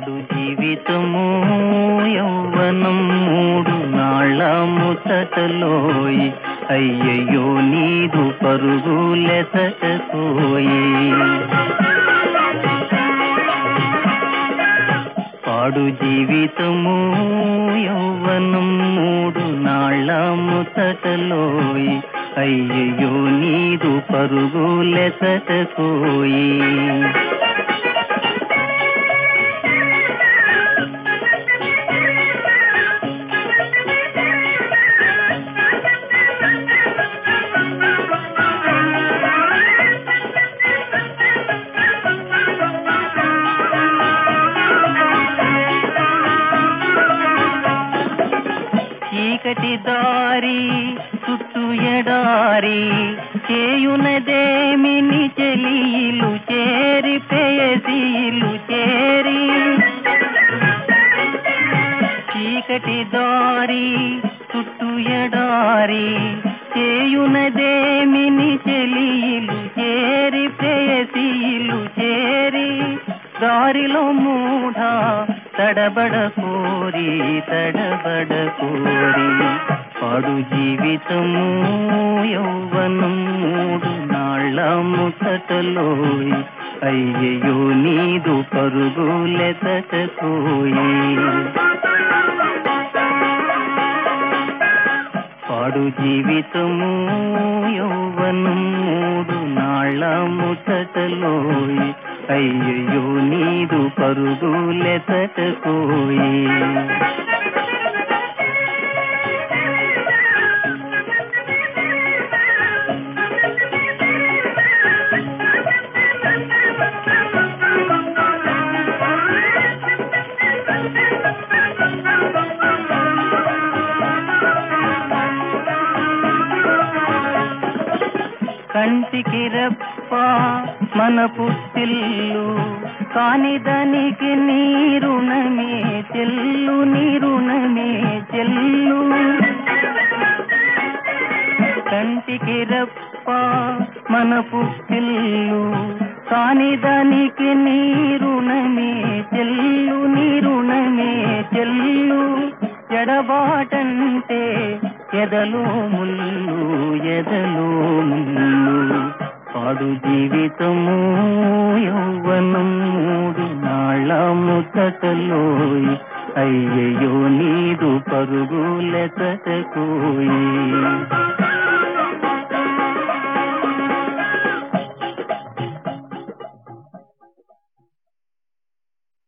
పాడు జీవితము యౌవనం మూడు నాళ్ళ ముచ్చటలోయి అయ్యయ్యో నీదు పరుగులెసటకోయి పాడు జీవితము యౌవనం మూడు నాళ్ళ ముచ్చటలోయి అయ్యయ్యో నీదు పరుగులెసటకోయి చీకటి దారి చుట్టూ ఎడారి చేయునదేమిని చెలియిలు చేరి పేయసీలు చేరి చీకటి దారి చుట్టూ ఎడారి చేయునదేమిని చెలియిలు చేరి ప్రేయసీలు చేరి దారిలో మూఢ తడబడ కోరి తడబడ కోరి పాడు జీవితము యౌవనం మూడు నాళ్ళ ముసటలోయి అయ్యయ్యో నీదు పరుగులెతకోయి పాడు జీవితము యౌవనం మూడు నాళ్ళ ముచ్చటలోయి అయ్యయ్యో నీదు పరుగులెతకోయి కంటికి రెప్ప మన పుట్టిల్లు కాని దానికి నీరుణమే చెల్లు నీరుణమే చెల్లు కంటికి రెప్ప మన పుట్టిల్లు కాని దానికి నీరుణమే చెల్లు నీరుణమే చెల్లు ఎడబాటంటే ఎదలో ముల్లు ఎదలో ముల్లు పాడు జీవితము యౌవనం మూడు నాళ్ళ ముచ్చటలోయి అయ్యయ్యో నీదు పరుగులెతకోయి